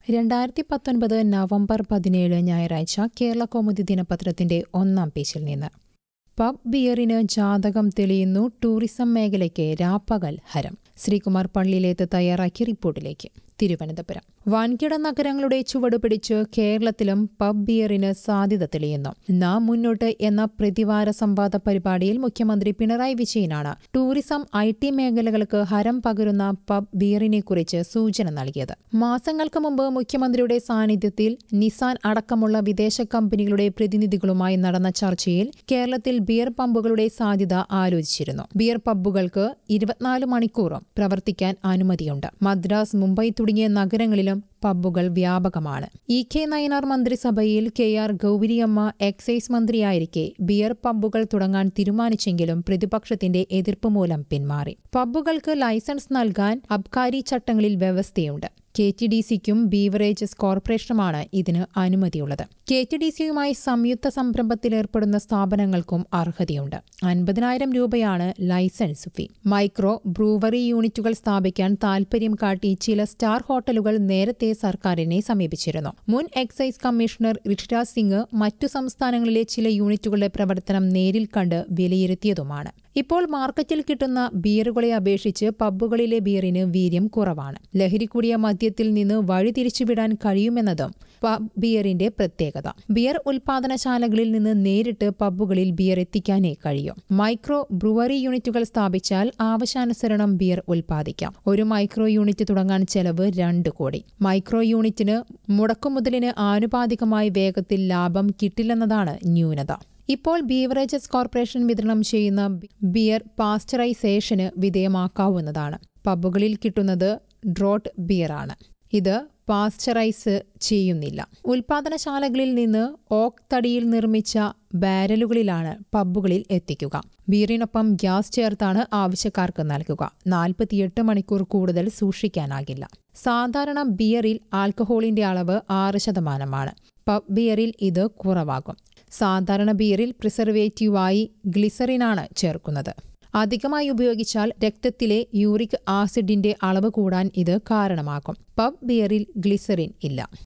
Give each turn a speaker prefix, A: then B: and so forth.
A: രണ്ടായിരത്തി പത്തൊൻപത് നവംബർ പതിനേഴ് ഞായറാഴ്ച കേരള കൗമുദി ദിനപത്രത്തിന്റെ ഒന്നാം പേജിൽ നിന്ന് പബ് ബിയറിന് ജാതകം തെളിയുന്നു ടൂറിസം മേഖലയ്ക്ക് രാപ്പകൽ ഹരം ശ്രീകുമാർ പള്ളിയിലേത്ത് തയ്യാറാക്കിയ റിപ്പോർട്ടിലേക്ക് തിരുവനന്തപുരം വൻകിട നഗരങ്ങളുടെ ചുവടുപിടിച്ച് കേരളത്തിലും പബ് ബിയറിന് സാധ്യത തെളിയുന്നു നാം മുന്നോട്ട് എന്ന പ്രതിവാര സംവാദ പരിപാടിയിൽ മുഖ്യമന്ത്രി പിണറായി വിജയനാണ് ടൂറിസം ഐ ടി മേഖലകൾക്ക് ഹരം പകരുന്ന പബ് ബിയറിനെ കുറിച്ച് സൂചന നൽകിയത് മാസങ്ങൾക്ക് മുമ്പ് മുഖ്യമന്ത്രിയുടെ സാന്നിധ്യത്തിൽ നിസാൻ അടക്കമുള്ള വിദേശ കമ്പനികളുടെ പ്രതിനിധികളുമായി നടന്ന ചർച്ചയിൽ കേരളത്തിൽ ബിയർ പമ്പുകളുടെ സാധ്യത ആലോചിച്ചിരുന്നു ബിയർ പബ്ബുകൾക്ക് ഇരുപത്തിനാല് മണിക്കൂറും പ്രവർത്തിക്കാൻ അനുമതിയുണ്ട് മദ്രാസ് മുംബൈ തുടങ്ങിയ നഗരങ്ങളിലും പബ്ബുകൾ വ്യാപകമാണ് ഇ കെ നയനാർ മന്ത്രിസഭയിൽ കെ ആർ ഗൌരിയമ്മ എക്സൈസ് മന്ത്രിയായിരിക്കെ ബിയർ പബ്ബുകൾ തുടങ്ങാൻ തീരുമാനിച്ചെങ്കിലും പ്രതിപക്ഷത്തിന്റെ എതിർപ്പ് മൂലം പിന്മാറി പബ്ബുകൾക്ക് ലൈസൻസ് നൽകാൻ അബ്കാരി ചട്ടങ്ങളിൽ വ്യവസ്ഥയുണ്ട് കെ ടി ഡി സിക്കും ബീവറേജസ് കോർപ്പറേഷനുമാണ് ഇതിന് അനുമതിയുള്ളത് കെ ടി ഡി സിയുമായി സംയുക്ത സംരംഭത്തിലേർപ്പെടുന്ന സ്ഥാപനങ്ങൾക്കും അർഹതയുണ്ട് അൻപതിനായിരം രൂപയാണ് ലൈസൻസ് ഫീ മൈക്രോ ബ്രൂവറി യൂണിറ്റുകൾ സ്ഥാപിക്കാൻ താൽപര്യം കാട്ടി ചില സ്റ്റാർ ഹോട്ടലുകൾ നേരത്തെ സർക്കാരിനെ സമീപിച്ചിരുന്നു മുൻ എക്സൈസ് കമ്മീഷണർ ഋഷിരാജ് സിംഗ് മറ്റു സംസ്ഥാനങ്ങളിലെ ചില യൂണിറ്റുകളുടെ പ്രവർത്തനം നേരിൽ കണ്ട് വിലയിരുത്തിയതുമാണ് ഇപ്പോൾ മാർക്കറ്റിൽ കിട്ടുന്ന ബിയറുകളെ അപേക്ഷിച്ച് പബ്ബുകളിലെ ബിയറിന് വീര്യം കുറവാണ് ലഹരി കൂടിയ മദ്യത്തിൽ നിന്ന് വഴിതിരിച്ചുവിടാൻ കഴിയുമെന്നതും പബ് ബിയറിന്റെ പ്രത്യേകത ബിയർ ഉൽപാദനശാലകളിൽ നിന്ന് നേരിട്ട് പബ്ബുകളിൽ ബിയർ എത്തിക്കാനേ കഴിയും മൈക്രോ ബ്രുവറി യൂണിറ്റുകൾ സ്ഥാപിച്ചാൽ ആവശ്യാനുസരണം ബിയർ ഉൽപ്പാദിക്കാം ഒരു മൈക്രോ യൂണിറ്റ് തുടങ്ങാൻ ചെലവ് രണ്ട് കോടി മൈക്രോ യൂണിറ്റിന് മുടക്കുമുതലിന് ആനുപാതികമായി വേഗത്തിൽ ലാഭം കിട്ടില്ലെന്നതാണ് ന്യൂനത ഇപ്പോൾ ബീവറേജസ് കോർപ്പറേഷൻ വിതരണം ചെയ്യുന്ന ബിയർ പാസ്ചറൈസേഷന് വിധേയമാക്കാവുന്നതാണ് പബ്ബുകളിൽ കിട്ടുന്നത് ഡ്രോട്ട് ബിയറാണ് ഇത് പാസ്ചറൈസ് ചെയ്യുന്നില്ല ഉൽപാദനശാലകളിൽ നിന്ന് ഓക്ക് തടിയിൽ നിർമ്മിച്ച ബാരലുകളിലാണ് പബ്ബുകളിൽ എത്തിക്കുക ബീറിനൊപ്പം ഗ്യാസ് ചേർത്താണ് ആവശ്യക്കാർക്ക് നൽകുക നാൽപ്പത്തിയെട്ട് മണിക്കൂർ കൂടുതൽ സൂക്ഷിക്കാനാകില്ല സാധാരണ ബിയറിൽ ആൽക്കഹോളിന്റെ അളവ് ആറ് ശതമാനമാണ് പബ് ബിയറിൽ ഇത് കുറവാകും സാധാരണ ബിയറിൽ പ്രിസർവേറ്റീവായി ഗ്ലിസറിനാണ് ചേർക്കുന്നത് അധികമായി ഉപയോഗിച്ചാൽ രക്തത്തിലെ യൂറിക് ആസിഡിന്റെ അളവ് കൂടാൻ ഇത് കാരണമാകും പബ് ബിയറിൽ ഗ്ലിസറിൻ ഇല്ല